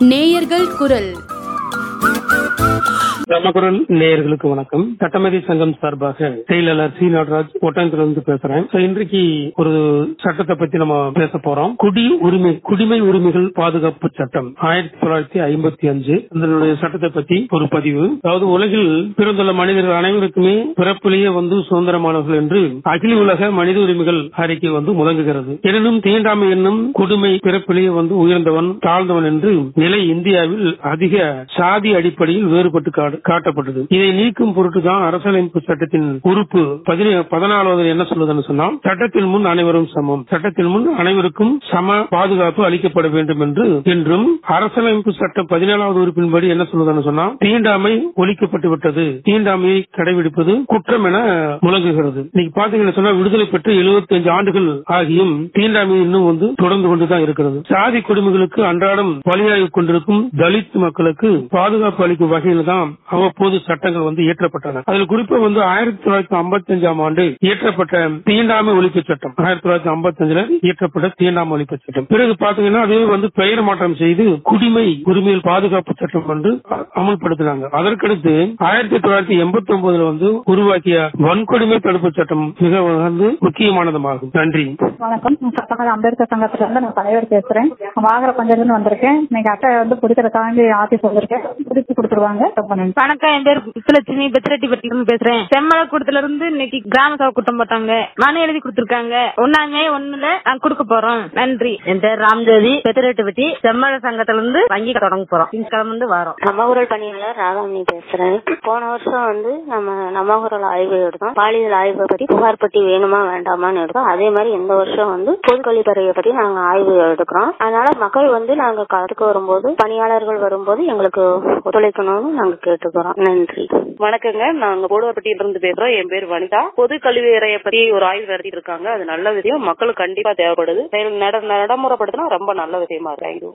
நேயர்கள் குரல் நமக்குரல் நேயர்களுக்கு வணக்கம் சட்டமேதை சங்கம் சார்பாக செயலாளர் சி நடராஜ் ஒட்டன்கிலிருந்து பேசுறேன் So, இன்றைக்கு ஒரு சட்டத்தை பத்தி நம்ம பேச போறோம் குடி உரிமை குடிமை உரிமைகள் பாதுகாப்பு சட்டம் ஆயிரத்தி தொள்ளாயிரத்தி ஐம்பத்தி அஞ்சு இதனுடைய சட்டத்தை பத்தி ஒரு பதிவு அதாவது உலகில் பிறந்துள்ள மனிதர்கள் அனைவருக்குமே பிறப்பிலேயே வந்து சுதந்திரமானவர்கள் என்று அகில உலக மனித உரிமைகள் அறிக்கை வந்து முழங்குகிறது எனினும் தீண்டாமை என்னும் கொடுமை பிறப்பிலேயே வந்து உயர்ந்தவன் தாழ்ந்தவன் என்று நிலை இந்தியாவில் அதிக சாதி அடிப்படையில் வேறுபட்டு காடு- காட்டப்பட்டது இதை நீக்கும் பொருட்டு தான் அரசியலமைப்பு சட்டத்தின் உறுப்பு பதினே- பதினாலாவது என்ன சொல்லுதுன்னு சொன்னா சட்டத்தில் முன் அனைவரும் சமம் சட்டத்தில் முன் அனைவருக்கும் சம பாதுகாப்பு அளிக்கப்பட வேண்டும் என்று என்றும் அரசியலமைப்பு சட்டம் பதினேழாவது உறுப்பின்படி என்ன சொல்லுதுன்னு சொன்னா தீண்டாமை ஒழிக்கப்பட்டு விட்டது தீண்டாமையை கடைபிடிப்பது குற்றம் என முழங்குகிறது இன்னைக்கு பாத்தீங்கன்னா சொன்னா விடுதலை பெற்று 75 ஆண்டுகள் ஆகியும் தீண்டாமை இன்னும் வந்து தொடர்ந்து கொண்டுதான் இருக்கிறது சாதி கொடுமைகளுக்கு அன்றாடம் பலியாகிக் கொண்டிருக்கும் தலித் மக்களுக்கு பாதுகாப்பு அளிக்கும் வகையில் தான் அவ்வப்போது சட்டங்கள் வந்து இயற்றப்பட்டன அதில் குறிப்பா வந்து ஆயிரத்தி தொள்ளாயிரத்தி ஐம்பத்தி அஞ்சாம் ஆண்டு இயற்றப்பட்ட தீண்டாமை ஒழிப்பு சட்டம் ஆயிரத்தி தொள்ளாயிரத்தி ஐம்பத்தி அஞ்சுல இயற்றப்பட்ட தீண்டாமை ஒழிப்பு சட்டம் பிறகு பாத்தீங்கன்னா அதே வந்து பெயர் மாற்றம் செய்து குடிமை உரிமையில் பாதுகாப்பு சட்டம் வந்து அ- அமல்படுத்தினாங்க அதற்கடுத்து ஆயிரத்தி தொள்ளாயிரத்தி எண்பத்தி ஒன்பதுல வந்து உருவாக்கிய வன்கொடுமை தடுப்பு சட்டம் மிக வந்து முக்கியமானதுமாகும் நன்றி வணக்கம் நான் சட்டமன்ற அம்பேத்கர் சங்கத்துல இருந்து நான் தலைவர் பேசுறேன் வாகர பஞ்சாயத்துல வந்திருக்கேன் இன்னைக்கு அட்டை வந்து புடிக்கிறதுக்காண்டி ஆபீஸ் வந்திருக்கேன் புடிச்சு கொடுத்துருவாங்க ரொம்ப நன்றி. வணக்கம் என் பேர் முத்துலட்சுமி பெத்திரெட்டிப்பட்டில இருந்து பேசுறேன் செம்மலக்கூடத்துல இருந்து இன்னைக்கு கிராம சபை கூட்டம் போட்டாங்க மனு எழுதி கொடுத்திருக்காங்க ஒன்னாமே ஒண்ணுல நாங்க கொடுக்க போறோம் நன்றி என் பேர் ராம்ஜோதி பெத்திரெட்டுப்பட்டி செம்மழ சங்கத்துல இருந்து வங்கி தொடங்க போறோம் திங்கக்கிழமை வந்து வரோம் நம்ம ஊரல் பணியாளர் ராதாமணி பேசுறேன் போன வருஷம் வந்து நம்ம நம்ம ஊரல் ஆய்வு எடுத்தோம் பாலியல் ஆய்வை பத்தி புகார் பட்டி வேணுமா வேண்டாமான்னு எடுத்தோம் அதே மாதிரி இந்த வருஷம் வந்து பொது கழிப்பறையை பத்தி நாங்க ஆய்வு எடுக்கிறோம் அதனால மக்கள் வந்து நாங்க களத்துக்கு வரும்போது பணியாளர்கள் வரும்போது எங்களுக்கு ஒத்துழைக்கணும்னு நாங்க கேட்டுக்கிறோம் நன்றி வணக்கங்க நாங்க போடுவாப்பட்டியில இருந்து பேசுறோம் என் பேர் வனிதா பொது கல்வி அறையை பத்தி ஒரு ஆய்வு நடத்திட்டு இருக்காங்க அது நல்ல விஷயம் மக்களுக்கு கண்டிப்பா தேவைப்படுது நட- நடைமுறைப்படுத்தினா ரொம்ப நல்ல விஷயமா இருக்கு